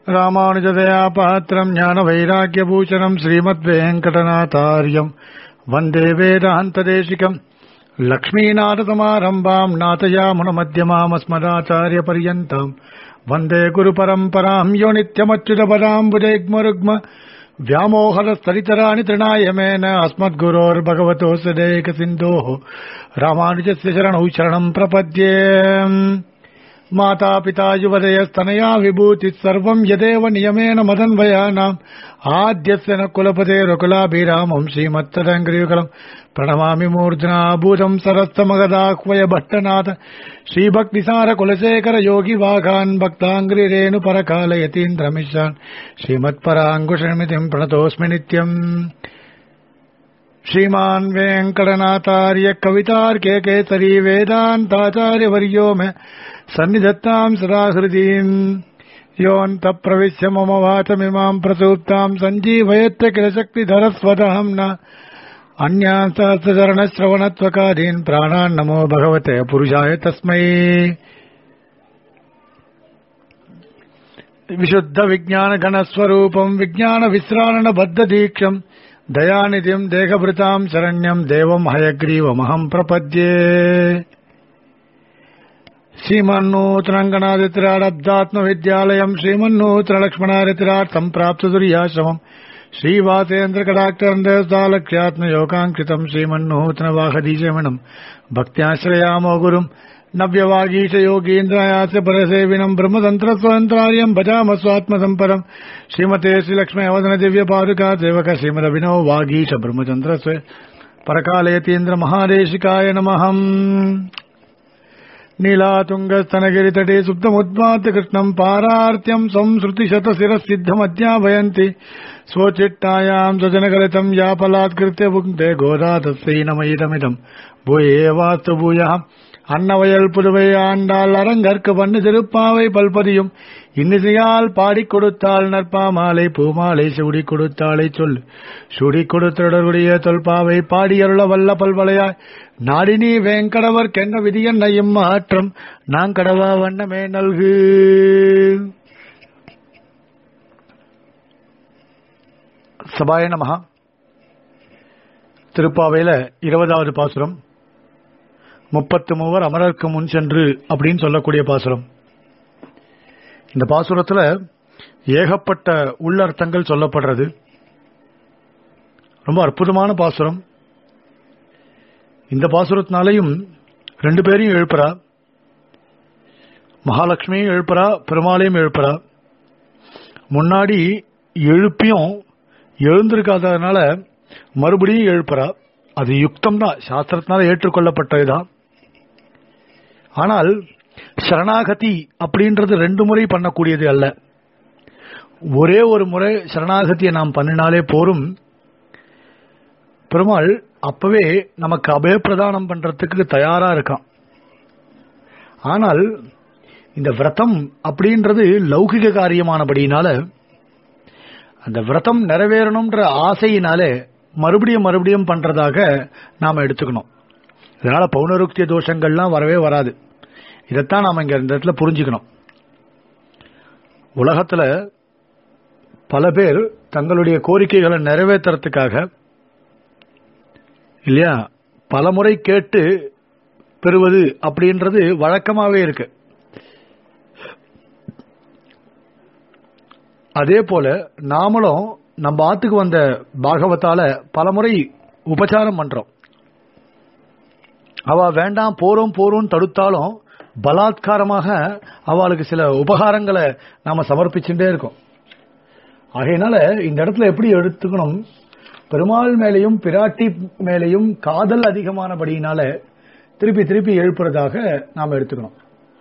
ராமானுஜதயா பாத்திரம் ஞான வைராக்கியபூஷணம் ஸ்ரீமத் வெங்கடநாதாரியம் வந்தே வேதாந்ததேசிகம் லக்ஷ்மீநாதசமாரம்பாம் நாதயாமுனமத்தியமாமஸ்மதாச்சாரிய பரியந்தாம் வந்தே குரு பரம்பராம் யோ நித்யமच्युतपदाम्बुजैग्मरुग्म व्यामोहरस्तरितराणि तृणायमेन अस्मद्गुरोर्भगवतोऽस्य सिन्धोः रामानुजस्य शरणौ शरणम् प्रपद्ये मातापिता युवदयस्तनया विभूतिः सर्वम् यदेव नियमेन मदन्वयानाम् आद्यस्य न कुलपतेरुकुलाभिरामम् श्रीमत्तदङ्ग्रियुगलम् प्रणमामि मूर्ध्ना भूतम् सरस्तमगदाह्वय भट्टनाथ श्रीभक्तिसार कुलशेखर योगि वाघान् भक्ताङ्ग्रिरेणु परकालयतीन्द्रमिशान् श्रीमत्पराङ्कुशमितिम् प्रणतोऽस्मि नित्यम् श्रीमान् वेङ्कटनाथार्य कवितार्के केसरी वेदान्ताचार्यवर्यो मे सन्निधत्ताम् सदा हृदीम् योऽन्तप्रविश्य मम वाचमिमाम् प्रसूप्ताम् सञ्जीवयत्य किल शक्तिधरस्वतहम् न अन्यान् सहस्रचरणश्रवणत्वकादीन् प्राणान् नमो भगवते पुरुषाय तस्मै विशुद्धविज्ञानगणस्वरूपम् विज्ञानविश्राणबद्धदीक्षम् दयानिधिम् देहभृताम् शरण्यम् देवम् हयग्रीवमहम् प्रपद्ये श्रीमन्नूतनङ्गनादित्राडब्दात्मविद्यालयम् श्रीमन्नूतनलक्ष्मणादित्रार्थम् सम्प्राप्तदुर्याश्रमम् श्रीवासेन्द्रकडाक्षरन्दसालक्ष्यात्मयोगाङ्कृतम् श्रीमन्नूतनवाहदीशमिनम् भक्त्याश्रयामो गुरुम् नव्यवागीशयोगीन्द्रयास्य परसेविनम् ब्रह्मतन्त्रस्वतन्त्रार्यम् भजाम स्वात्मसम्पदम् श्रीमते श्रीलक्ष्मी अवदन दिव्यपादुका सेवक श्रीमदभिनव वागीश ब्रह्मचन्द्रस्व परकालयतीन्द्र महादेशिकाय नमः नीलातुङ्गस्तनगिरितटे सुप्तमुद्वात्य कृष्णम् पारार्त्यम् संसृतिशतशिरःसिद्धमध्याभयन्ति स्वचिट्टायाम् स्वजनगलितम् यापलात्कृत्य भुङ्क्ते गोदा तस्यै नमयितमिदम् भूयेवास्तु भूयः அன்னவயல் புதுவை ஆண்டாள் அரங்கற்கு பண்ணு திருப்பாவை பல்பதியும் இன்னிசையால் பாடிக் கொடுத்தாள் நற்பாமாலை பூமாலை சூடி கொடுத்தாளை சொல் சூடி கொடுத்தொடருடைய தொல்பாவை பாடியருள வல்ல பல்வளையாய் நாடினி வேங்கடவர் கென்ன விதியன்னையும் மாற்றம் நான் கடவா வண்ணமே நல்கு சபாய நமகா திருப்பாவையில இருபதாவது பாசுரம் முப்பத்து மூவர் அமரருக்கு முன் சென்று அப்படின்னு சொல்லக்கூடிய பாசுரம் இந்த பாசுரத்துல ஏகப்பட்ட உள்ளர்த்தங்கள் சொல்லப்படுறது ரொம்ப அற்புதமான பாசுரம் இந்த பாசுரத்தினாலையும் ரெண்டு பேரையும் எழுப்புறா மகாலட்சுமியும் எழுப்புறா பெருமாளையும் எழுப்புறா முன்னாடி எழுப்பியும் எழுந்திருக்காததுனால மறுபடியும் எழுப்புறா அது யுக்தம் தான் சாஸ்திரத்தினால ஏற்றுக்கொள்ளப்பட்டதுதான் ஆனால் சரணாகதி அப்படின்றது ரெண்டு முறை பண்ணக்கூடியது அல்ல ஒரே ஒரு முறை சரணாகதியை நாம் பண்ணினாலே போரும் பெருமாள் அப்பவே நமக்கு அபயப்பிரதானம் பண்றதுக்கு தயாரா இருக்கான் ஆனால் இந்த விரதம் அப்படின்றது லௌகிக காரியமானபடினால அந்த விரதம் நிறைவேறணும்ன்ற ஆசையினாலே மறுபடியும் மறுபடியும் பண்றதாக நாம எடுத்துக்கணும் இதனால பௌனருக்திய தோஷங்கள்லாம் வரவே வராது இதைத்தான் நாம இங்க இந்த இடத்துல புரிஞ்சுக்கணும் உலகத்துல பல பேர் தங்களுடைய கோரிக்கைகளை நிறைவேற்றுறதுக்காக இல்லையா பல முறை கேட்டு பெறுவது அப்படின்றது வழக்கமாவே இருக்கு அதே போல நாமளும் நம்ம ஆத்துக்கு வந்த பாகவத்தால பல முறை உபச்சாரம் பண்றோம் அவ வேண்டாம் போறோம் போறோம் தடுத்தாலும் பலாத்காரமாக அவளுக்கு சில உபகாரங்களை நாம சமர்ப்பிச்சுட்டே இருக்கோம் ஆகையினால இந்த இடத்துல எப்படி எடுத்துக்கணும் பெருமாள் மேலையும் பிராட்டி மேலையும் காதல் அதிகமானபடியினால திருப்பி திருப்பி எழுப்புறதாக நாம எடுத்துக்கணும்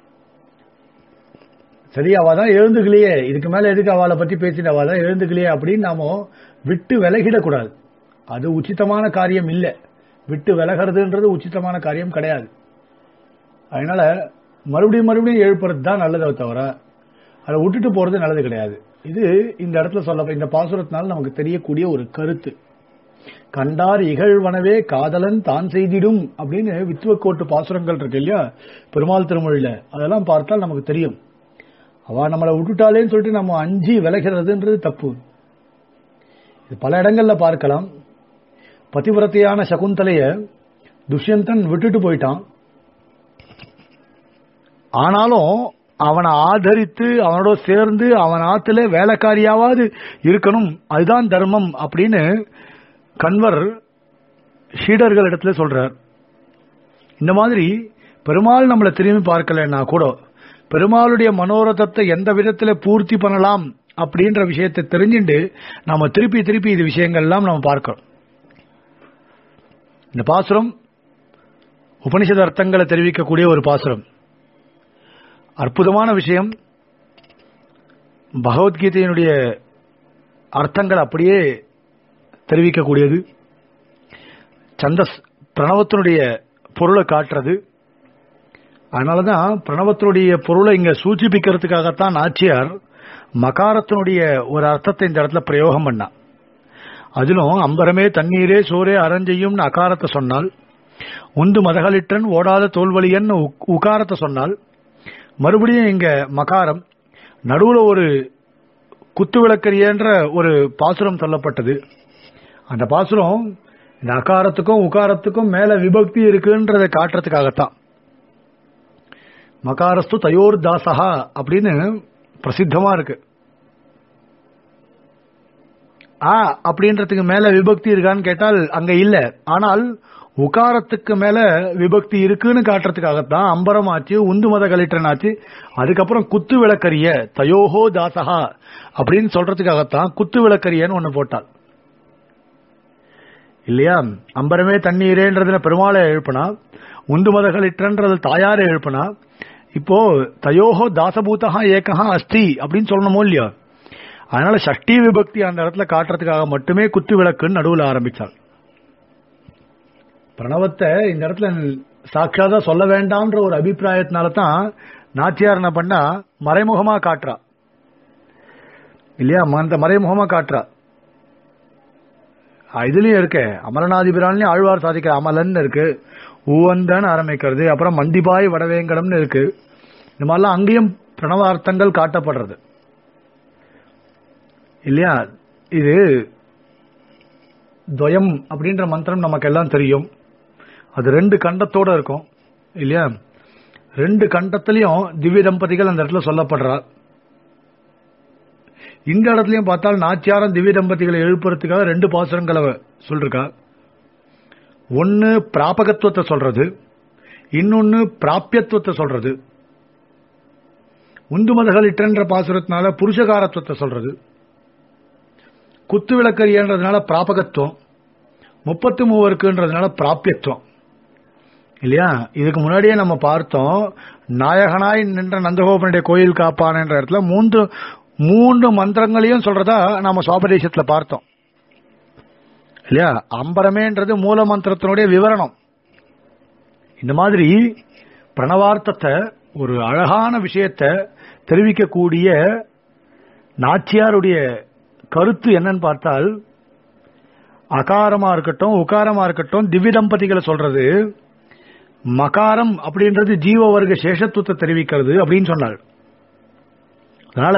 சரி அவ தான் எழுந்துக்கலையே இதுக்கு மேல எதுக்கு அவளை பத்தி பேசிட்டு அவ தான் எழுந்துக்கலையே அப்படின்னு நாம விட்டு விலகிடக்கூடாது அது உச்சிதமான காரியம் இல்லை விட்டு விலகிறதுன்றது உச்சிதமான காரியம் கிடையாது அதனால மறுபடியும் மறுபடியும் எழுப்புறது தான் நல்லதை தவிர அதை விட்டுட்டு போறது நல்லது கிடையாது இது இந்த இடத்துல சொல்ல இந்த பாசுரத்தினால நமக்கு தெரியக்கூடிய ஒரு கருத்து கண்டார் இகழ்வனவே காதலன் தான் செய்திடும் அப்படின்னு வித்துவக்கோட்டு பாசுரங்கள் இருக்கு இல்லையா பெருமாள் திருமொழியில அதெல்லாம் பார்த்தால் நமக்கு தெரியும் அவ நம்மளை விட்டுட்டாலேன்னு சொல்லிட்டு நம்ம அஞ்சி விலகிறதுன்றது தப்பு இது பல இடங்கள்ல பார்க்கலாம் பதிவிரத்தையான சகுந்தலைய துஷ்யந்தன் விட்டுட்டு போயிட்டான் ஆனாலும் அவனை ஆதரித்து அவனோட சேர்ந்து அவன் ஆத்துல வேலைக்காரியாவது இருக்கணும் அதுதான் தர்மம் அப்படின்னு கண்வர் ஷீடர்கள் இடத்துல சொல்றார் இந்த மாதிரி பெருமாள் நம்மளை திரும்பி பார்க்கலன்னா கூட பெருமாளுடைய மனோரதத்தை எந்த விதத்துல பூர்த்தி பண்ணலாம் அப்படின்ற விஷயத்தை தெரிஞ்சுட்டு நாம திருப்பி திருப்பி இது விஷயங்கள்லாம் நம்ம பார்க்கிறோம் இந்த பாசுரம் உபனிஷத அர்த்தங்களை தெரிவிக்கக்கூடிய ஒரு பாசுரம் அற்புதமான விஷயம் பகவத்கீதையினுடைய அர்த்தங்கள் அப்படியே தெரிவிக்கக்கூடியது சந்தஸ் பிரணவத்தினுடைய பொருளை காட்டுறது அதனாலதான் பிரணவத்தினுடைய பொருளை இங்க சூச்சிப்பிக்கிறதுக்காகத்தான் நாச்சியார் மகாரத்தினுடைய ஒரு அர்த்தத்தை இந்த இடத்துல பிரயோகம் பண்ணா அதிலும் அம்பரமே தண்ணீரே சோரே அரஞ்செய்யும்னு அகாரத்தை சொன்னால் உந்து மதகளிட்டன் ஓடாத தோல்வழியன் உகாரத்தை சொன்னால் மறுபடியும் இங்க மகாரம் நடுவுல ஒரு குத்து விளக்கரியன்ற ஒரு பாசுரம் சொல்லப்பட்டது அந்த பாசுரம் இந்த அகாரத்துக்கும் உகாரத்துக்கும் மேல விபக்தி இருக்குன்றதை காட்டுறதுக்காகத்தான் மகாரஸ்து தயோர் தாசகா அப்படின்னு பிரசித்தமா இருக்கு ஆ அப்படின்றதுக்கு மேல விபக்தி இருக்கான்னு கேட்டால் அங்க இல்ல ஆனால் உகாரத்துக்கு மேல விபக்தி இருக்குன்னு காட்டுறதுக்காகத்தான் அம்பரம் ஆச்சு உந்து மத கலிட்டன் ஆச்சு அதுக்கப்புறம் குத்து விளக்கரிய தயோஹோ தாசகா அப்படின்னு சொல்றதுக்காகத்தான் குத்து விளக்கரியன்னு ஒண்ணு போட்டாள் இல்லையா அம்பரமே தண்ணீரேன்றதுல பெருமாளை எழுப்பினா உந்து மத கலிட்டன்றது தாயாரை எழுப்பினா இப்போ தயோஹோ தாசபூதகா ஏகஹா அஸ்தி அப்படின்னு சொல்லணுமோ இல்லையா அதனால சஷ்டி விபக்தி அந்த இடத்துல காட்டுறதுக்காக மட்டுமே குத்து விளக்குன்னு நடுவில் ஆரம்பிச்சாள் பிரணவத்தை இந்த இடத்துல சாட்சாதா சொல்ல வேண்டாம்ன்ற ஒரு அபிப்பிராயத்தினால தான் நாச்சியார் என்ன பண்ணா மறைமுகமா காட்டுறா இல்லையா அந்த மறைமுகமா காட்டுறா இதுலயும் இருக்கு அமரநாதிபிரான்லயும் ஆழ்வார் சாதிக்கிற அமலன் இருக்கு ஊவந்தன் ஆரம்பிக்கிறது அப்புறம் மந்திபாய் வடவேங்கடம்னு இருக்கு இந்த மாதிரிலாம் அங்கேயும் பிரணவார்த்தங்கள் காட்டப்படுறது இல்லையா இது துவயம் அப்படின்ற மந்திரம் நமக்கு எல்லாம் தெரியும் அது ரெண்டு கண்டத்தோட இருக்கும் இல்லையா ரெண்டு கண்டத்திலையும் திவ்ய தம்பதிகள் அந்த இடத்துல சொல்லப்படுறார் இந்த இடத்துலயும் பார்த்தால் நாச்சியாரம் திவ்ய தம்பதிகளை எழுப்புறதுக்காக ரெண்டு பாசுரங்களை சொல்லிருக்கா ஒன்னு பிராபகத்துவத்தை சொல்றது இன்னொன்னு பிராபியத்துவத்தை சொல்றது உந்து மதகளிட்டன்ற பாசுரத்தினால புருஷகாரத்துவத்தை சொல்றது குத்து விளக்கரியன்றதுனால பிராபகத்துவம் முப்பத்து மூவருக்குன்றதுனால பிராபியத்துவம் இல்லையா இதுக்கு முன்னாடியே நம்ம பார்த்தோம் நாயகனாய் நின்ற நந்தகோபனுடைய கோயில் காப்பான் என்ற இடத்துல மூன்று மூன்று மந்திரங்களையும் சொல்றதா நாம சுவாபதேசத்துல பார்த்தோம் இல்லையா அம்பரமேன்றது மூல மந்திரத்தினுடைய விவரணம் இந்த மாதிரி பிரணவார்த்தத்தை ஒரு அழகான விஷயத்தை தெரிவிக்கக்கூடிய நாச்சியாருடைய கருத்து என்னன்னு பார்த்தால் அகாரமா இருக்கட்டும் உகாரமா இருக்கட்டும் திவ்ய தம்பதிகளை சொல்றது மகாரம் அப்படின்றது ஜீவ வர்க்க சேஷத்துவத்தை தெரிவிக்கிறது அப்படின்னு சொன்னாள் அதனால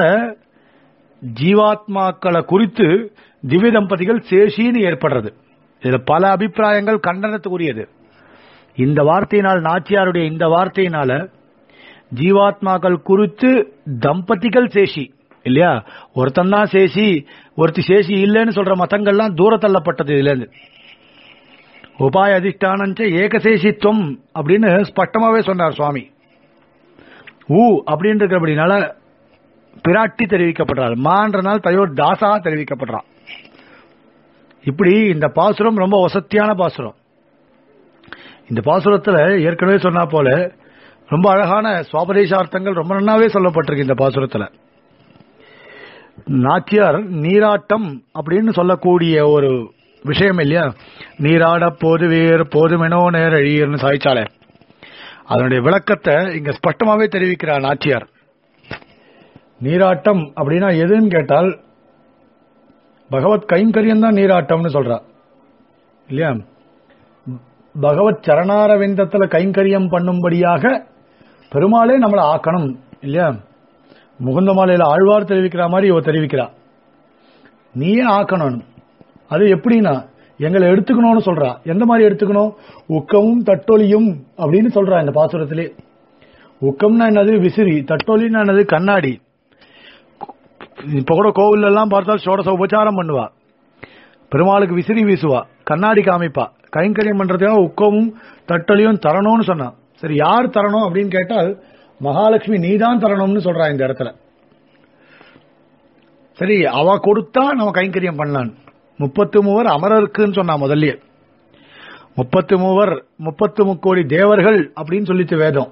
ஜீவாத்மாக்களை குறித்து திவ்ய தம்பதிகள் சேஷின்னு ஏற்படுறது இதுல பல அபிப்பிராயங்கள் கண்டனத்துக்குரியது இந்த வார்த்தையினால் நாச்சியாருடைய இந்த வார்த்தையினால ஜீவாத்மாக்கள் குறித்து தம்பதிகள் சேஷி இல்லையா ஒருத்தன் தான் சேஷி ஒருத்தி சேஷி இல்லைன்னு சொல்ற மதங்கள்லாம் தூர தள்ளப்பட்டது இதுல இருந்து உபாய அதிஷ்டானஞ்ச ஏகசேஷித்துவம் அப்படின்னு ஸ்பஷ்டமாவே சொன்னார் சுவாமி ஊ அப்படின்னு இருக்கிறபடினால பிராட்டி தெரிவிக்கப்படுறாள் மான்றனால் தயோர் தாசா தெரிவிக்கப்படுறான் இப்படி இந்த பாசுரம் ரொம்ப வசத்தியான பாசுரம் இந்த பாசுரத்துல ஏற்கனவே சொன்னா போல ரொம்ப அழகான சுவாபதேசார்த்தங்கள் ரொம்ப நன்னாவே சொல்லப்பட்டிருக்கு இந்த பாசுரத்துல நாச்சியார் நீராட்டம் அப்படின்னு சொல்லக்கூடிய ஒரு விஷயம் இல்லையா நீராட போது வேறு போதுமெனோ நேர அழியர்னு சாய்ச்சாலே அதனுடைய விளக்கத்தை இங்க ஸ்பஷ்டமாவே தெரிவிக்கிறார் நாச்சியார் நீராட்டம் அப்படின்னா எதுன்னு கேட்டால் பகவத் கைங்கரியம் தான் நீராட்டம்னு சொல்றா இல்லையா பகவத் சரணாரவிந்தத்துல கைங்கரியம் பண்ணும்படியாக பெருமாளே நம்மளை ஆக்கணும் இல்லையா முகுந்த மாலையில ஆழ்வார் தெரிவிக்கிற மாதிரி இவ தெரிவிக்கிறா நீயே ஆக்கணும் அது எப்படின்னா எங்களை எடுத்துக்கணும்னு சொல்றா எந்த மாதிரி எடுத்துக்கணும் உக்கமும் தட்டொலியும் அப்படின்னு சொல்றா இந்த பாசுரத்திலே உக்கம்னா என்னது விசிறி தட்டொலின்னா என்னது கண்ணாடி இப்ப கூட கோவில் எல்லாம் பார்த்தால் சோடச உபச்சாரம் பண்ணுவா பெருமாளுக்கு விசிறி வீசுவா கண்ணாடி காமிப்பா கைங்கரியம் பண்றதுக்காக உக்கமும் தட்டொலியும் தரணும்னு சொன்னான் சரி யார் தரணும் அப்படின்னு கேட்டால் மகாலட்சுமி நீதான் தரணும்னு சொல்றா இந்த இடத்துல சரி அவ கொடுத்தா நம்ம கைங்கரியம் பண்ணலாம் முப்பத்து மூவர் அமரருக்குன்னு சொன்னா முதல்லயே முப்பத்து மூவர் முப்பத்து முக்கோடி தேவர்கள் அப்படின்னு சொல்லிச்சு வேதம்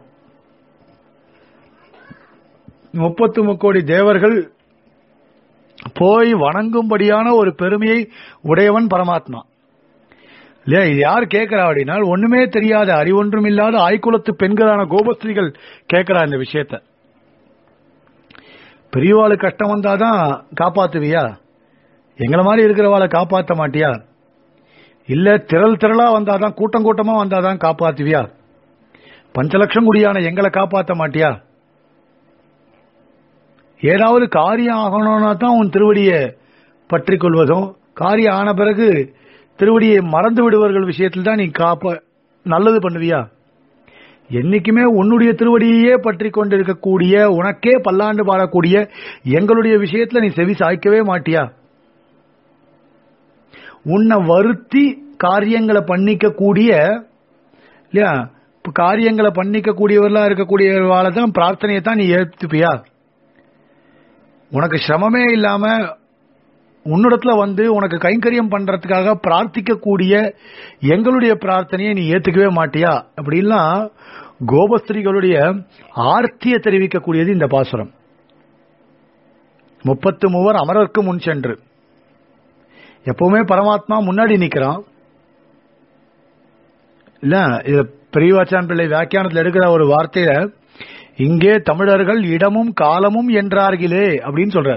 முப்பத்து முக்கோடி தேவர்கள் போய் வணங்கும்படியான ஒரு பெருமையை உடையவன் பரமாத்மா இல்லையா இது யார் கேட்கிறா அப்படின்னா ஒண்ணுமே தெரியாத அறிவொன்றும் இல்லாத ஆய்குலத்து பெண்களான கோபஸ்திரிகள் கேட்கிறா இந்த விஷயத்த பெரியவாளுக்கு கஷ்டம் வந்தாதான் காப்பாத்துவியா எங்களை மாதிரி இருக்கிறவாளை காப்பாத்த மாட்டியா இல்ல திரள் திரளா வந்தாதான் கூட்டம் கூட்டமா வந்தாதான் காப்பாத்துவியா பஞ்சலட்சம் குடியான எங்களை காப்பாத்த மாட்டியா ஏதாவது காரியம் ஆகணும்னா தான் உன் திருவடியை பற்றி கொள்வதும் காரியம் ஆன பிறகு திருவடியை மறந்து விடுவர்கள் விஷயத்தில் தான் நீ காப்ப நல்லது பண்ணுவியா என்னைக்குமே உன்னுடைய திருவடியையே பற்றி கொண்டிருக்கக்கூடிய உனக்கே பல்லாண்டு பாடக்கூடிய எங்களுடைய விஷயத்துல நீ செவி சாய்க்கவே மாட்டியா உன்னை வருத்தி காரியங்களை பண்ணிக்க கூடிய இல்லையா இப்ப காரியங்களை பண்ணிக்க கூடியவர்களா இருக்கக்கூடியவர்களால தான் பிரார்த்தனையை தான் நீ ஏத்துப்பியா உனக்கு சிரமமே இல்லாம உன்னிடத்துல வந்து உனக்கு கைங்கரியம் பண்றதுக்காக பிரார்த்திக்க கூடிய எங்களுடைய பிரார்த்தனையை நீ ஏத்துக்கவே மாட்டியா அப்படின்லாம் கோபஸ்திரிகளுடைய ஆர்த்தியை தெரிவிக்கக்கூடியது இந்த பாசுரம் முப்பத்து மூவர் அமரருக்கு முன் சென்று எப்பவுமே பரமாத்மா முன்னாடி நிக்கிறான் இல்ல இது பெரியவாச்சான் பிள்ளை வியாக்கியானத்தில் எடுக்கிற ஒரு வார்த்தையில இங்கே தமிழர்கள் இடமும் காலமும் என்றார்களே அப்படின்னு சொல்றார்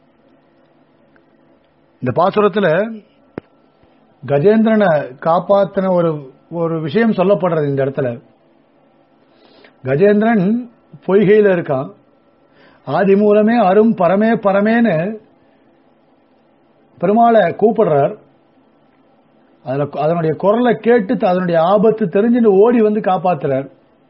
இந்த பாசுரத்துல கஜேந்திரனை காப்பாத்தின ஒரு ஒரு விஷயம் சொல்லப்படுறது இந்த இடத்துல கஜேந்திரன் பொய்கையில இருக்கான் ஆதி மூலமே அரும் பரமே பரமேன்னு பெருமாளை கூப்பிடுறார் அதுல அதனுடைய குரலை கேட்டு அதனுடைய ஆபத்து தெரிஞ்சுட்டு ஓடி வந்து காப்பாத்துறார்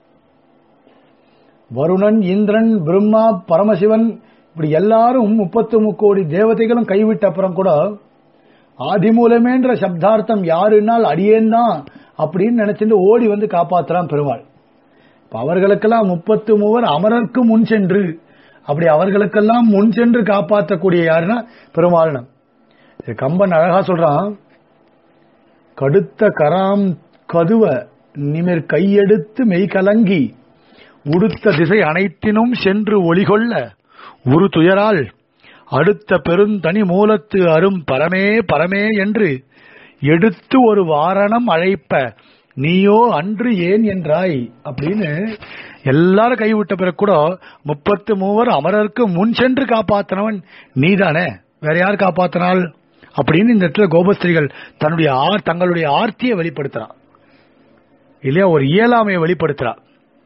வருணன் இந்திரன் பிரம்மா பரமசிவன் இப்படி எல்லாரும் முப்பத்து முக்கோடி தேவதைகளும் கைவிட்ட அப்புறம் கூட ஆதி மூலமேன்ற சப்தார்த்தம் யாருன்னால் அடியேன் தான் அப்படின்னு நினைச்சிட்டு ஓடி வந்து காப்பாத்துறான் பெருமாள் இப்ப அவர்களுக்கெல்லாம் முப்பத்து மூவர் அமரருக்கு முன் சென்று அப்படி அவர்களுக்கெல்லாம் முன் சென்று காப்பாற்றக்கூடிய யாருன்னா பெருமாள் இது கம்பன் அழகா சொல்றான் கடுத்த கராம் கதுவ நிமிர் கையெடுத்து மெய் கலங்கி உடுத்த திசை அனைத்தினும் சென்று ஒளிகொள்ள உரு துயரால் அடுத்த பெருந்தனி மூலத்து அரும் பரமே பரமே என்று எடுத்து ஒரு வாரணம் அழைப்ப நீயோ அன்று ஏன் என்றாய் அப்படின்னு எல்லாரும் கைவிட்ட பிறகு கூட முப்பத்து மூவர் அமரருக்கு முன் சென்று காப்பாத்தினவன் நீதானே வேற யார் காப்பாத்தினால் அப்படின்னு இந்த இடத்துல கோபஸ்திரிகள் தன்னுடைய ஆர் தங்களுடைய ஆர்த்தியை வெளிப்படுத்துறான் இல்லையா ஒரு இயலாமையை வெளிப்படுத்துறா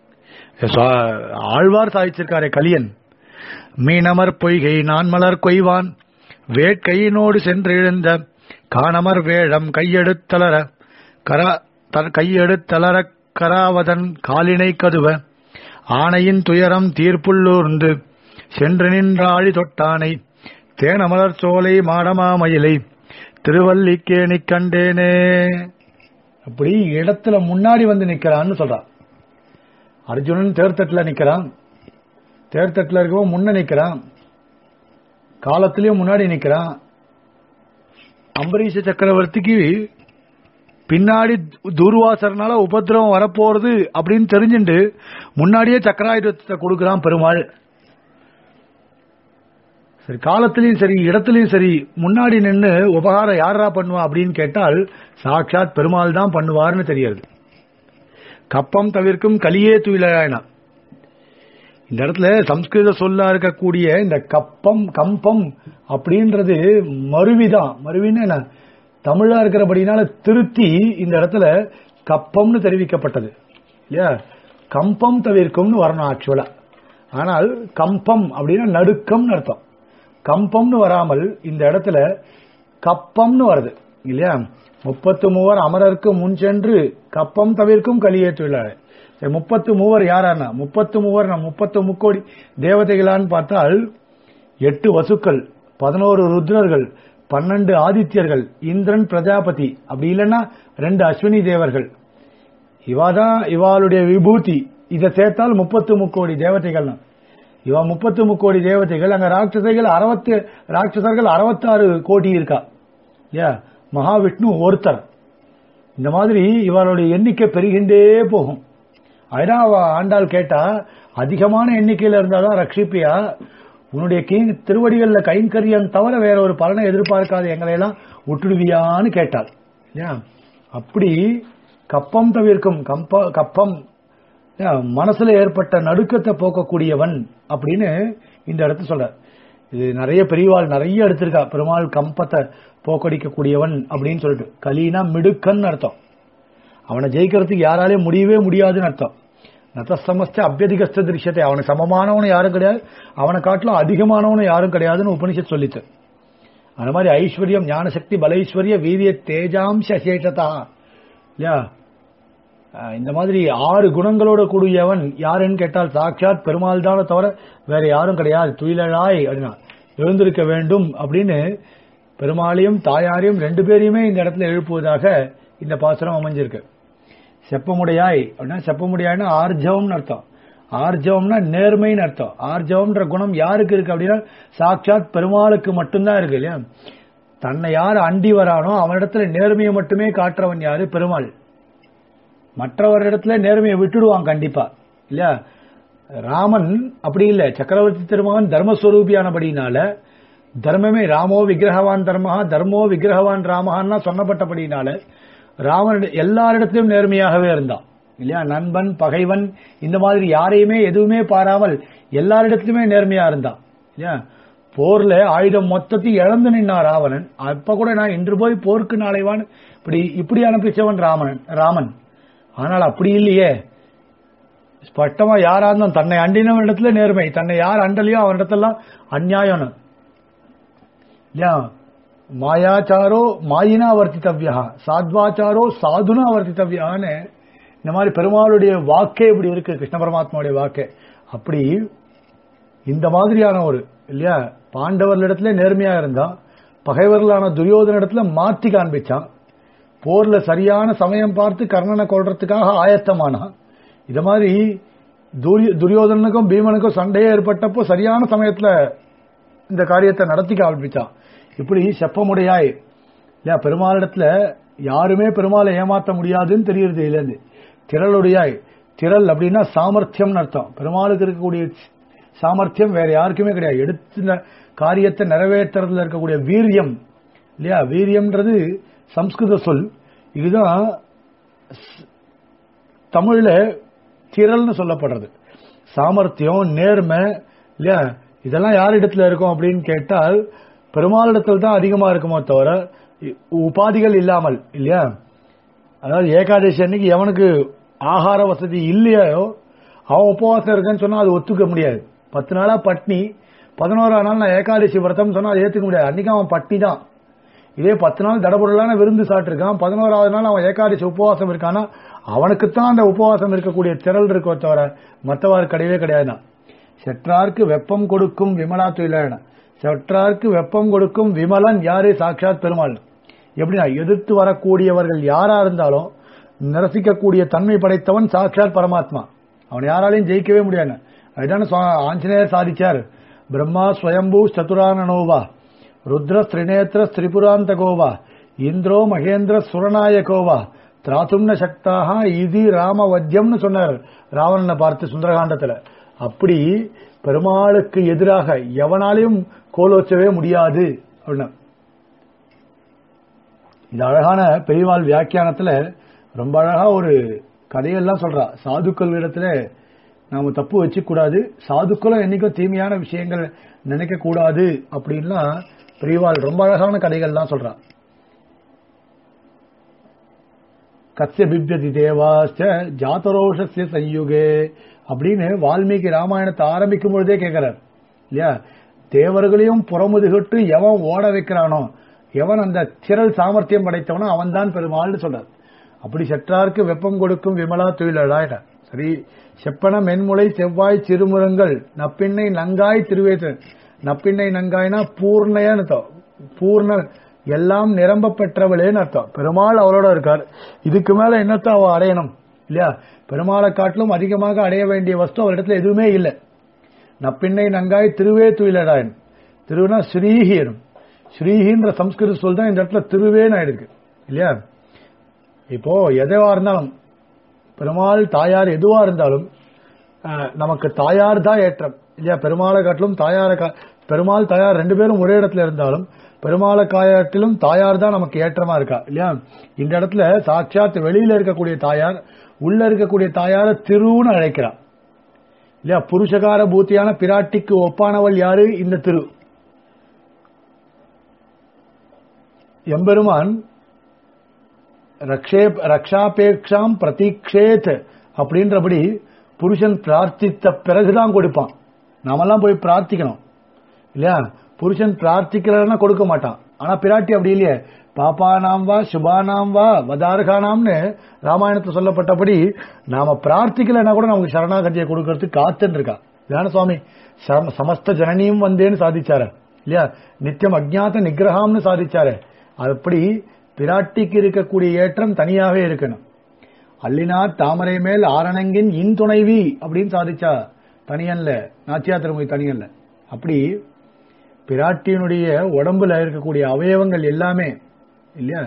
ஆழ்வார் சாதிச்சிருக்காரே கலியன் மீனமர் பொய்கை நான் மலர் கொய்வான் வேட்கையினோடு சென்று எழுந்த காணமர் வேழம் கையெடுத்தளர கரா தன் கையெடுத்தளர கராவதன் காலினை கதுவ ஆணையின் துயரம் தீர்ப்புள்ளூர்ந்து சென்று நின்றாழி தொட்டானை தேனமலர் சோலை மாடமாமயிலை திருவல்லிக்கேணி கண்டேனே அப்படி இடத்துல முன்னாடி வந்து நிக்கிறான்னு சொல்றான் அர்ஜுனன் தேர்தட்டுல நிக்கிறான் தேர்தட்டுல இருக்கவும் முன்ன நிக்கிறான் காலத்திலயும் முன்னாடி நிக்கிறான் அம்பரீஷ சக்கரவர்த்திக்கு பின்னாடி துர்வாசரனால உபதிரவம் வரப்போறது அப்படின்னு தெரிஞ்சுட்டு முன்னாடியே சக்கராயுதத்தை கொடுக்கிறான் பெருமாள் சரி காலத்திலையும் சரி இடத்துலயும் சரி முன்னாடி நின்று உபகாரம் யாரா பண்ணுவா அப்படின்னு கேட்டால் சாட்சாத் பெருமாள் தான் பண்ணுவார்னு தெரியாது கப்பம் தவிர்க்கும் கலியே துயிலாயினா இந்த இடத்துல சம்ஸ்கிருத சொல்லா இருக்கக்கூடிய இந்த கப்பம் கம்பம் அப்படின்றது மருவிதான் மருவின்னு என்ன தமிழா இருக்கிறபடினால திருத்தி இந்த இடத்துல கப்பம்னு தெரிவிக்கப்பட்டது இல்லையா கம்பம் தவிர்க்கும்னு வரணும் ஆக்சுவலா ஆனால் கம்பம் அப்படின்னா நடுக்கம்னு அர்த்தம் கம்பம்னு வராமல் இந்த இடத்துல கப்பம்னு வருது இல்லையா முப்பத்து மூவர் அமரருக்கு முன் சென்று கப்பம் தவிர்க்கும் கலியேற்றுள்ளார் முப்பத்து மூவர் யாரானா முப்பத்து மூவர் நான் முப்பத்து முக்கோடி தேவதைகளான்னு பார்த்தால் எட்டு வசுக்கள் பதினோரு ருத்ரர்கள் பன்னெண்டு ஆதித்யர்கள் இந்திரன் பிரஜாபதி அப்படி இல்லைன்னா ரெண்டு அஸ்வினி தேவர்கள் இவாதான் இவாளுடைய விபூதி இதை சேர்த்தால் முப்பத்து முக்கோடி தேவதைகள் இவ முப்பத்து முக்கோடி தேவதைகள் அங்க ராட்சசைகள் அறுபத்தி ராட்சசர்கள் அறுபத்தாறு கோடி இருக்கா இல்லையா மகாவிஷ்ணு ஒருத்தர் இந்த மாதிரி இவளுடைய எண்ணிக்கை பெருகின்றே போகும் அதுதான் அவ ஆண்டாள் கேட்டா அதிகமான எண்ணிக்கையில இருந்தாதான் ரட்சிப்பியா உன்னுடைய கீ திருவடிகள்ல கைங்கரியம் தவிர வேற ஒரு பலனை எதிர்பார்க்காத எங்களை எல்லாம் விட்டுடுவியான்னு கேட்டாள் இல்லையா அப்படி கப்பம் தவிர்க்கும் கம்ப கப்பம் மனசுல ஏற்பட்ட நடுக்கத்தை போக்கக்கூடியவன் அப்படின்னு இந்த இடத்த சொல்ற இது நிறைய பெரியவாள் நிறைய எடுத்திருக்கா பெருமாள் கம்பத்தை போக்கடிக்கக்கூடியவன் அப்படின்னு சொல்லிட்டு கலீனா மிடுக்கன் அர்த்தம் அவனை ஜெயிக்கிறதுக்கு யாராலையும் முடியவே முடியாதுன்னு அர்த்தம் நத்தஸ்தமஸ்த அபியதிகஸ்த திருஷ்யத்தை அவனுக்கு சமமானவனும் யாரும் கிடையாது அவனை காட்டிலும் அதிகமானவனும் யாரும் கிடையாதுன்னு உபனிஷத் சொல்லித்து அந்த மாதிரி ஐஸ்வர்யம் ஞானசக்தி பலைஸ்வரிய வீரிய தேஜாம்ச சேஷதா இல்லையா இந்த மாதிரி ஆறு குணங்களோட கூடியவன் யாருன்னு கேட்டால் சாட்சாத் பெருமாள் தானே தவிர வேற யாரும் கிடையாது துயிலாய் அப்படின்னா எழுந்திருக்க வேண்டும் அப்படின்னு பெருமாளையும் தாயாரையும் ரெண்டு பேரையுமே இந்த இடத்துல எழுப்புவதாக இந்த பாசுரம் அமைஞ்சிருக்கு செப்பமுடையாய் அப்படின்னா செப்பமுடையாய்னா ஆர்ஜவம்னு அர்த்தம் ஆர்ஜவம்னா நேர்மைன்னு அர்த்தம் ஆர்ஜவம்ன்ற குணம் யாருக்கு இருக்கு அப்படின்னா சாட்சாத் பெருமாளுக்கு மட்டும்தான் இருக்கு இல்லையா தன்னை யார் அண்டி வரானோ அவனிடத்துல நேர்மையை மட்டுமே காட்டுறவன் யாரு பெருமாள் மற்றவரிடத்துல நேர்மையை விட்டுடுவான் கண்டிப்பா இல்லையா ராமன் அப்படி இல்லை சக்கரவர்த்தி திருமகன் தர்மஸ்வரூபியானபடினால தர்மமே ராமோ விக்கிரகவான் தர்மஹா தர்மோ விக்கிரகவான் ராமஹான்னா சொன்னப்பட்டபடினால ராமன் எல்லாரிடத்திலும் நேர்மையாகவே இருந்தான் இல்லையா நண்பன் பகைவன் இந்த மாதிரி யாரையுமே எதுவுமே பாராமல் எல்லாரிடத்திலுமே நேர்மையா இருந்தான் இல்லையா போர்ல ஆயுதம் மொத்தத்தையும் இழந்து நின்னா ராவணன் அப்ப கூட நான் இன்று போய் போருக்கு நாளைவான் இப்படி இப்படி அனுப்பிச்சவன் ராமன் ராமன் ஆனால் அப்படி இல்லையே ஸ்பஷ்டமா யாரா இருந்தாலும் தன்னை அண்டினவனிடத்துல நேர்மை தன்னை யார் அண்டலையோ அவனிடத்தெல்லாம் அந்நியாயம் இல்லையா மாயாச்சாரோ மாயினா வர்த்தித்தவ்யா சாத்வாச்சாரோ சாதுனா வர்த்தித்தவ்யான்னு இந்த மாதிரி பெருமாளுடைய வாக்கே இப்படி இருக்கு கிருஷ்ண பரமாத்மாவுடைய வாக்கே அப்படி இந்த மாதிரியான ஒரு இல்லையா பாண்டவர்களிடத்துல நேர்மையா இருந்தான் பகைவர்களான துரியோதன இடத்துல மாற்றி காண்பிச்சான் போர்ல சரியான சமயம் பார்த்து கர்ணனை கொள்றதுக்காக ஆயத்தமானான் இத மாதிரி துரியோதனனுக்கும் பீமனுக்கும் சண்டையே ஏற்பட்டப்போ சரியான சமயத்துல இந்த காரியத்தை நடத்தி காண்பிச்சான் இப்படி செப்பமுடையாய் இல்லையா பெருமாளிடத்துல யாருமே பெருமாளை ஏமாத்த முடியாதுன்னு தெரியுது இதுலேருந்து திரளுடையாய் திரள் அப்படின்னா சாமர்த்தியம்னு அர்த்தம் பெருமாளுக்கு இருக்கக்கூடிய சாமர்த்தியம் வேற யாருக்குமே கிடையாது எடுத்த காரியத்தை நிறைவேற்றுறதுல இருக்கக்கூடிய வீரியம் இல்லையா வீரியம்ன்றது சம்ஸ்கிருத சொல் இதுதான் தமிழ்ல திரள்னு சொல்லப்படுறது சாமர்த்தியம் நேர்மை இல்லையா இதெல்லாம் யார் இடத்துல இருக்கும் அப்படின்னு கேட்டால் பெருமாளிடத்தில் தான் அதிகமா இருக்குமோ தவிர உபாதிகள் இல்லாமல் இல்லையா அதாவது ஏகாதசி அன்னைக்கு எவனுக்கு ஆகார வசதி இல்லையோ அவன் உபவாசம் இருக்கேன்னு சொன்னா அது ஒத்துக்க முடியாது பத்து நாளா பட்னி பதினோரா நாள் நான் ஏகாதசி விரதம் சொன்னா அதை ஏத்துக்க முடியாது அன்னைக்கு அவன் பட்னி தான் இதே பத்து நாள் தடபுடலான விருந்து சாப்பிட்டிருக்கான் பதினோராவது நாள் அவன் ஏகாதசி உபவாசம் இருக்கானா அவனுக்குத்தான் அந்த உபவாசம் இருக்கக்கூடிய திரள் இருக்கோ தவிர மற்றவாறு கிடையவே கிடையாதுதான் செற்றார்க்கு வெப்பம் கொடுக்கும் விமலா துயிலான செற்றார்க்கு வெப்பம் கொடுக்கும் விமலன் யாரு சாட்சாத் பெருமாள் எப்படின்னா எதிர்த்து வரக்கூடியவர்கள் யாரா இருந்தாலும் நிரசிக்கக்கூடிய தன்மை படைத்தவன் சாட்சாத் பரமாத்மா அவன் யாராலையும் ஜெயிக்கவே முடியாது அதுதானே ஆஞ்சநேயர் சாதிச்சார் பிரம்மா ஸ்வயம்பூ சதுரானனோவா ருத்ர ஸ்ரீநேத்திர ஸ்திரிபுராந்தகோவா இந்திரோ மகேந்திர சுரநாயகோவா திராத்தும்ன சக்தாக இது ராமவத்தியம்னு சொன்னார் ராவணனை பார்த்து சுந்தரகாண்டத்துல அப்படி பெருமாளுக்கு எதிராக எவனாலையும் கோலோச்சவே முடியாது அப்படின்னா இது அழகான பெரியவாள் வியாக்கியானத்துல ரொம்ப அழகா ஒரு கதையெல்லாம் சொல்றா சாதுக்கள் இடத்துல நாம தப்பு வச்சுக்க கூடாது சாதுக்களும் என்னைக்கும் தீமையான விஷயங்கள் நினைக்க கூடாது அப்படின்லாம் பெரியவாள் ரொம்ப அழகான கதைகள் தான் சொல்றா கத்திய பிப்யதி தேவாஸ்ட ஜாத்தரோஷஸ்ய சயுகே அப்படின்னு வால்மீகி ராமாயணத்தை ஆரம்பிக்கும் பொழுதே கேட்கிறார் இல்லையா தேவர்களையும் புறமுதுகிட்டு எவன் ஓட வைக்கிறானோ எவன் அந்த திரள் சாமர்த்தியம் படைத்தவனோ அவன் தான் பெருமாள்னு சொல்றார் அப்படி செற்றார்க்கு வெப்பம் கொடுக்கும் விமலா துயிலாயிட்ட சரி செப்பன மென்முளை செவ்வாய் சிறுமுரங்கள் நப்பிண்ணை நங்காய் திருவேற்று நப்பிண்ணை நங்காய்னா பூர்ணையான்னு அர்த்தம் பூர்ண எல்லாம் நிரம்ப பெற்றவளேன்னு அர்த்தம் பெருமாள் அவளோட இருக்கார் இதுக்கு மேல என்னத்தை அவ அடையணும் இல்லையா பெருமாளை காட்டிலும் அதிகமாக அடைய வேண்டிய வஸ்து அவரிடத்துல எதுவுமே இல்லை நப்பிண்ணை நங்காய் திருவே துயிலடாயன் திருவுனா ஸ்ரீஹீனும் ஸ்ரீஹின்ற சம்ஸ்கிருத சொல் தான் இந்த இடத்துல திருவேன்னு ஆயிருக்கு இல்லையா இப்போ எதுவா இருந்தாலும் பெருமாள் தாயார் எதுவா இருந்தாலும் அஹ், நமக்கு தாயார் தான் ஏற்றம் இல்லையா பெருமாளை காட்டிலும் தாயாரை கா- பெருமாள் தாயார் ரெண்டு பேரும் ஒரே இடத்துல இருந்தாலும் பெருமாளை காயத்திலும் தாயார் தான் நமக்கு ஏற்றமா இருக்கா இல்லையா இந்த இடத்துல சாட்சாத் வெளியில இருக்கக்கூடிய தாயார் உள்ள இருக்கக்கூடிய தாயார திருன்னு அழைக்கிறார் இல்லையா புருஷகார பூத்தியான பிராட்டிக்கு ஒப்பானவள் யாரு இந்த திரு எம்பெருமான் ரக்ஷே ரக்ஷாபேக்ஷாம் பிரதீக்ஷேத் அப்படின்றபடி புருஷன் பிரார்த்தித்த பிறகுதான் கொடுப்பான் நாமெல்லாம் போய் பிரார்த்திக்கணும் இல்லையா புருஷன் பிரார்த்திக்கிறன்னா கொடுக்க மாட்டான் ஆனா பிராட்டி அப்படி இல்லையே பாப்பானாம் வா சுபானாம் வா வதார்கானாம்னு ராமாயணத்துல சொல்லப்பட்டபடி நாம பிரார்த்திக்கலைன்னா கூட நமக்கு சரணாகதியை கொடுக்கறதுக்கு காத்துன்னு இருக்கா இதான சுவாமி சம- சமஸ்த ஜனனியும் வந்தேன்னு சாதிச்சாரு இல்லையா நித்தியம் அஜ்ஞாத நிகிரகம்னு சாதிச்சாரு அப்படி பிராட்டிக்கு இருக்கக்கூடிய ஏற்றம் தனியாவே இருக்கணும் அல்லினா தாமரை மேல் ஆரணங்கின் இன் துணைவி அப்படின்னு சாதிச்சா தனியல்ல நாச்சியா திருமொழி தனியல்ல அப்படி பிராட்டியினுடைய உடம்புல இருக்கக்கூடிய அவயவங்கள் எல்லாமே இல்லையா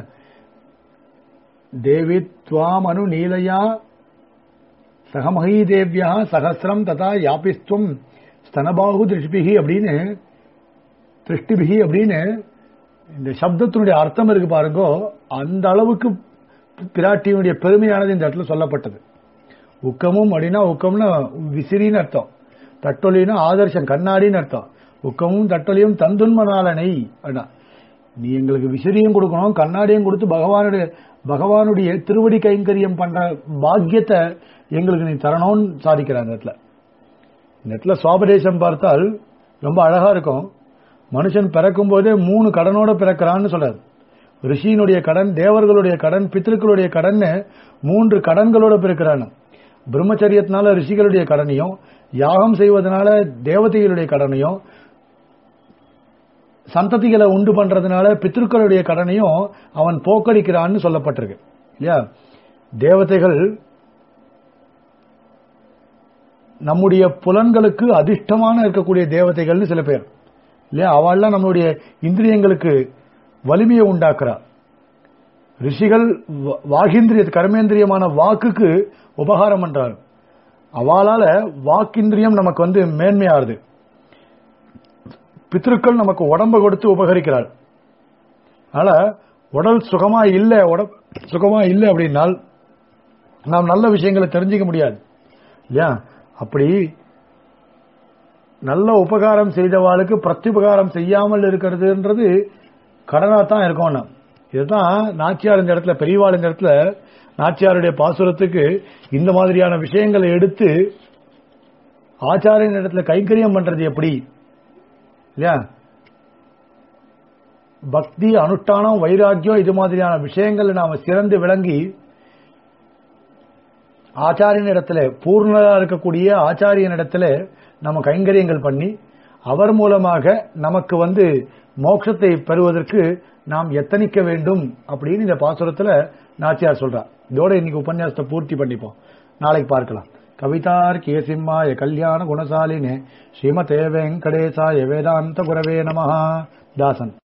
தேவி துவாம் அனு நீலையா சகமகி தேவ்யா சகசிரம் ததா யாபிஸ்துவம் ஸ்தனபாகு திருஷ்பிகி அப்படின்னு திருஷ்டிபிகி அப்படின்னு இந்த சப்தத்தினுடைய அர்த்தம் இருக்கு பாருங்கோ அந்த அளவுக்கு பிராட்டியினுடைய பெருமையானது இந்த இடத்துல சொல்லப்பட்டது உக்கமும் அப்படின்னா உக்கம்னா விசிறின்னு அர்த்தம் தட்டொலினா ஆதர்சம் கண்ணாடின்னு அர்த்தம் உக்கமும் தட்டொலியும் தந்துன்மனாலனை அப்படின்னா நீ எங்களுக்கு விசிறியும் கொடுக்கணும் கண்ணாடியும் கொடுத்து பகவானுடைய பகவானுடைய திருவடி கைங்கரியம் பண்ற பாக்கியத்தை எங்களுக்கு நீ தரணும்னு சாதிக்கிற அந்த இடத்துல இந்த இடத்துல சுவாபதேசம் பார்த்தால் ரொம்ப அழகா இருக்கும் மனுஷன் பிறக்கும் போதே மூணு கடனோட பிறக்கிறான்னு சொல்றாரு ரிஷியினுடைய கடன் தேவர்களுடைய கடன் பித்திருக்களுடைய கடன் மூன்று கடன்களோட பிறக்கிறான் பிரம்மச்சரியத்தினால ரிஷிகளுடைய கடனையும் யாகம் செய்வதனால தேவதைகளுடைய கடனையும் சந்ததிகளை உண்டு பண்றதுனால பித்திருக்களுடைய கடனையும் அவன் போக்கடிக்கிறான்னு சொல்லப்பட்டிருக்கு இல்லையா தேவதைகள் நம்முடைய புலன்களுக்கு அதிர்ஷ்டமான இருக்கக்கூடிய தேவதைகள்னு சில பேர் இல்லையா அவள்லாம் நம்மளுடைய இந்திரியங்களுக்கு வலிமையை உண்டாக்குறா ரிஷிகள் வ- வாகிந்திரிய கர்மேந்திரியமான வாக்குக்கு உபகாரம் பண்றாரு அவளால வாக்கிந்திரியம் நமக்கு வந்து மேன்மையாகுது பித்ருக்கள் நமக்கு உடம்ப கொடுத்து உபகரிக்கிறார் அதனால உடல் சுகமா இல்ல உடல் சுகமா இல்லை அப்படின்னால் நாம் நல்ல விஷயங்களை தெரிஞ்சுக்க முடியாது இல்லையா அப்படி நல்ல உபகாரம் செய்தவாளுக்கு பிரத்யுபகாரம் செய்யாமல் இருக்கிறதுன்றது கடனா தான் இருக்கும் நாம். இதுதான் நாச்சியார் இந்த இடத்துல பெரியவாள் இந்த இடத்துல நாச்சியாருடைய பாசுரத்துக்கு இந்த மாதிரியான விஷயங்களை எடுத்து ஆச்சாரியன் இடத்துல கைங்கரியம் பண்றது எப்படி இல்லையா பக்தி அனுஷ்டானம் வைராக்கியம் இது மாதிரியான விஷயங்கள் நாம சிறந்து விளங்கி ஆச்சாரியன் இடத்துல பூர்ணரா இருக்கக்கூடிய ஆச்சாரியன் இடத்துல நம்ம கைங்கரியங்கள் பண்ணி அவர் மூலமாக நமக்கு வந்து மோட்சத்தை பெறுவதற்கு நாம் எத்தனிக்க வேண்டும் அப்படின்னு இந்த பாசுரத்துல நாச்சியார் சொல்றார் இதோட இன்னைக்கு உபன்யாசத்தை பூர்த்தி பண்ணிப்போம் நாளைக்கு பார்க்கலாம் கவிதார் கேசிம்மாய கல்யாண குணசாலினே ஸ்ரீமதே வெங்கடேசாய வேதாந்த குரவே நமஹா தாசன்